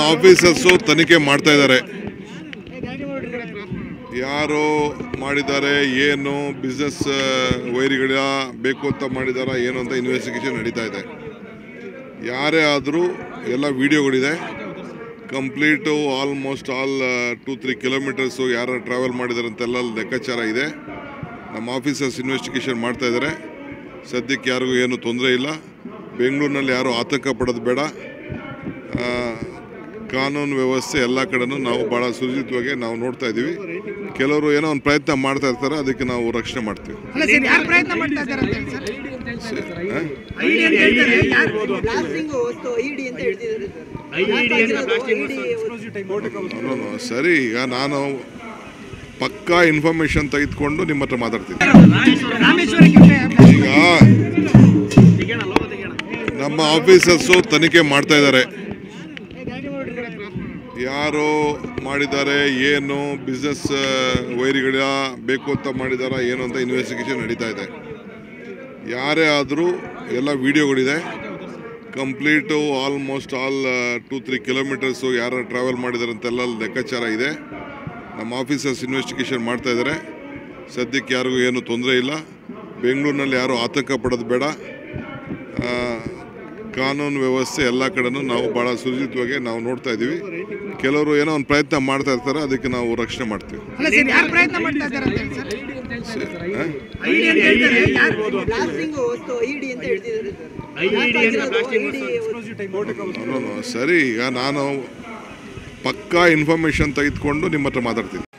Officers ತನಿಖೆ ಮಾಡ್ತಾ ಇದ್ದಾರೆ ಯಾರು ಮಾಡಿದ್ದಾರೆ ಏನು ಬಿಸ್ನೆಸ್ ವೈರಿಗಳ ಬೇಕು ಅಂತ ಮಾಡಿದಾರಾ ಏನು ಅಂತ ಇನ್ವೆಸ್ಟಿಗೇಷನ್ ನಡೀತಾ ಇದೆ ಯಾರೇ ಆದರೂ ಎಲ್ಲ ವಿಡಿಯೋಗಳಿದೆ complete almost all two three kilometres ಯಾರು ಟ್ರಾವೆಲ್ ಮಾಡಿದ್ದಾರೆ ಅಂತೆಲ್ಲ ಲೆಕ್ಕಾಚಾರ ಇದೆ ನಮ್ಮ ಆಫೀಸರ್ಸ್ ಇನ್ವೆಸ್ಟಿಗೇಷನ್ ಮಾಡ್ತಾ ಇದ್ದಾರೆ ಸದ್ಯಕ್ಕೆ ಯಾರಿಗೂ ಏನು ತೊಂದರೆ ಇಲ್ಲ ಬೆಂಗಳೂರಿನಲ್ಲಿ ಯಾರು ಆತಂಕ ಪಡೋದು ಬೇಡ ಆ, ಕಾನೂನು ವ್ಯವಸ್ಥೆ ಎಲ್ಲ ಕಡೆನೂ ನಾವು ಭಾಳ ಸುರಕ್ಷಿತವಾಗಿ ನಾವು ನೋಡ್ತಾ ಇದ್ದೀವಿ ಕೆಲವರು ಏನೋ ಒಂದು ಪ್ರಯತ್ನ ಮಾಡ್ತಾ ಇರ್ತಾರೆ ಅದಕ್ಕೆ ನಾವು ರಕ್ಷಣೆ ಮಾಡ್ತೀವಿ ಅಲ್ಲ ಸರ್ ಯಾರು ಪ್ರಯತ್ನ ಮಾಡ್ತಾ ಇದ್ದಾರೆ ಅಂತ ಹೇಳಿ ಸರ್ ಆ? ಐಡಿ ಅಂತ ಹೇಳ್ತಾರೆ ಯಾರು ಬ್ಲಾಸ್ಟಿಂಗ್ ವಸ್ತು ಐಡಿ ಅಂತ ಹೇಳ್ತಿದ್ದಾರೆ ಸರ್ No, no, ಸರಿ ಈಗ ನಾನು ಪಕ್ಕಾ ಇನ್ಫಾರ್ಮೇಶನ್ ತೆಗೆದುಕೊಂಡು ನಿಮ್ಮ ಹತ್ರ ಮಾತಾಡ್ತೀನಿ ರಾಮೇಶ್ವರಕ್ಕೆ ಈಗ ನಮ್ಮ ಆಫೀಸರ್ಸು ತನಿಖೆ ಮಾಡ್ತಾ ಇದ್ದಾರೆ ಯಾರು ಮಾಡಿದ್ದಾರೆ ಏನು ಬಿಸ್ನೆಸ್ ವೈರಿಗಳ ಬೇಕು ಅಂತ ಮಾಡಿದಾರಾ ಏನು ಅಂತ ಇನ್ವೆಸ್ಟಿಗೇಷನ್ ನಡೀತಾ ಇದೆ ಯಾರೇ ಆದರೂ ಎಲ್ಲ ವಿಡಿಯೋಗಳಿದೆ complete almost all two three kilometres ಯಾರು ಟ್ರಾವೆಲ್ ಮಾಡಿದ್ದಾರೆ ಅಂತೆಲ್ಲ ಲೆಕ್ಕಾಚಾರ ಇದೆ ನಮ್ಮ ಆಫೀಸರ್ಸ್ ಇನ್ವೆಸ್ಟಿಗೇಷನ್ ಮಾಡ್ತಾ ಇದ್ದಾರೆ ಸದ್ಯಕ್ಕೆ ಯಾರಿಗೂ ಏನು ತೊಂದರೆ ಇಲ್ಲ ಬೆಂಗಳೂರಿನಲ್ಲಿ ಯಾರು ಆತಂಕ ಪಡೋದು ಬೇಡ ಆ, ಕಾನೂನು ವ್ಯವಸ್ಥೆ ಎಲ್ಲ ಕಡೆನೂ ನಾವು ಭಾಳ ಸುರಕ್ಷಿತವಾಗಿ ನಾವು ನೋಡ್ತಾ ಇದ್ದೀವಿ ಕೆಲವರು ಏನೋ ಒಂದು ಪ್ರಯತ್ನ ಮಾಡ್ತಾ ಇರ್ತಾರೆ ಅದಕ್ಕೆ ನಾವು ರಕ್ಷಣೆ ಮಾಡ್ತೀವಿ ಅಲ್ಲ ಸರ್ ಯಾರು ಪ್ರಯತ್ನ ಮಾಡ್ತಾ ಇದ್ದಾರೆ ಅಂತ ಹೇಳಿ ಸರ್ ಆ? ಐಡಿ ಅಂತ ಹೇಳ್ತಾರೆ ಯಾರು ಬ್ಲಾಸ್ಟಿಂಗ್ ವಸ್ತು ಐಡಿ ಅಂತ ಹೇಳ್ತಿದ್ದಾರೆ ಸರ್ No, no, ಸರಿ ಈಗ ನಾನು ಪಕ್ಕಾ ಇನ್ಫಾರ್ಮೇಶನ್ ತೆಗೆದುಕೊಂಡು ನಿಮ್ಮ ಹತ್ರ ಮಾತಾಡ್ತೀನಿ